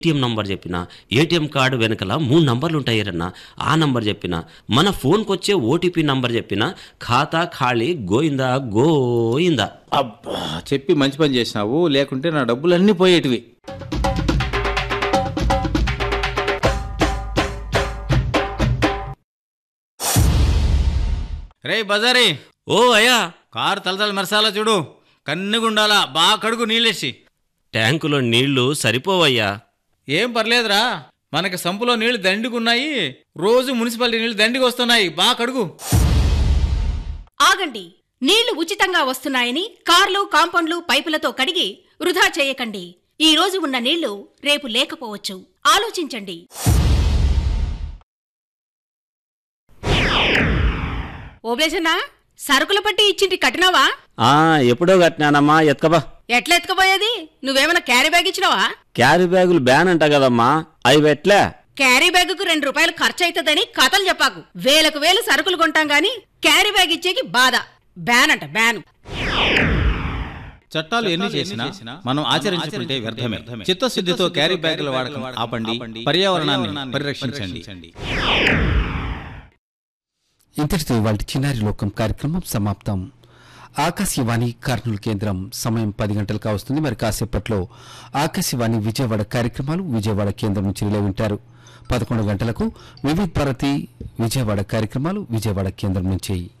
ATM number చెప్పిన ATM card వెనకల మూడు నంబర్లు ఉంటాయరన్న ఆ నంబర్ చెప్పిన మన ఫోన్కి వచ్చే ఓటీపీ నంబర్ చెప్పిన ఖాతా ఖాళీ గోయిందా గోయిందా అబ్బా చెప్పి మంచి పని చేసినావు లేకుంటే నా డబ్బులన్నీ పోయేటివి రే బజారీ ఓ అయ్యా కారు తలతల మెరసాలా చూడు కన్నుగుండాలా బాగా కడుగు నీళ్ళేసి ట్యాంకులో నీళ్లు సరిపోవయ్యా ఏం పర్లేదురా మనకి సంపులో నీళ్లు దండిగున్నాయి రోజు మున్సిపాలిటీ నీళ్లు దండికి వస్తున్నాయి బాగా కడుగు ఆగండి నీళ్లు ఉచితంగా వస్తున్నాయని కార్లు కాంపౌండ్లు పైపులతో కడిగి వృధా చేయకండి ఈ రోజు ఉన్న నీళ్లు రేపు లేకపోవచ్చు ఆలోచించండి ఓబ్లేసన్నా సరుకుల పట్టి ఇచ్చింటి కట్టినావా ఆ ఎప్పుడో కట్టినానమ్మా ఎత్కబా ఎట్లా ఎత్తుకుపోయేది నువ్వేమైనా క్యారీ బ్యాగ్ ఇచ్చినావా క్యారీ బ్యాగులు బ్యాన్ అంట కదమ్మా అవి పెట్లే క్యారీ బ్యాగుకు రెండు రూపాయలు ఖర్చు అవుతుందని కథలు చెప్పాకు వేలకు వేలు సరుకులు కొంటాం గాని క్యారీ బ్యాగ్ ఇచ్చేకి బాధ బ్యాన్ అంట బ్యాన్ చట్టాలు ఎన్ని చేసినా మనం ఆచరించుకుంటే వ్యర్థమే చిత్తశుద్ధితో క్యారీ బ్యాగుల వాడకం ఆపండి పర్యావరణాన్ని పరిరక్షించండి ఇంతటితో ఇవాళ చిన్నారి లోకం కార్యక్రమం సమాప్తం ఆకాశవాణి కర్నూలు కేంద్రం సమయం పది గంటలకు వస్తుంది మరి కాసేపట్లో ఆకాశవాణి విజయవాడ కార్యక్రమాలు విజయవాడ కేంద్రం నుంచి రిలే వింటారు పదకొండు గంటలకు వివిధ భారతి విజయవాడ కార్యక్రమాలు విజయవాడ కేంద్రం నుంచి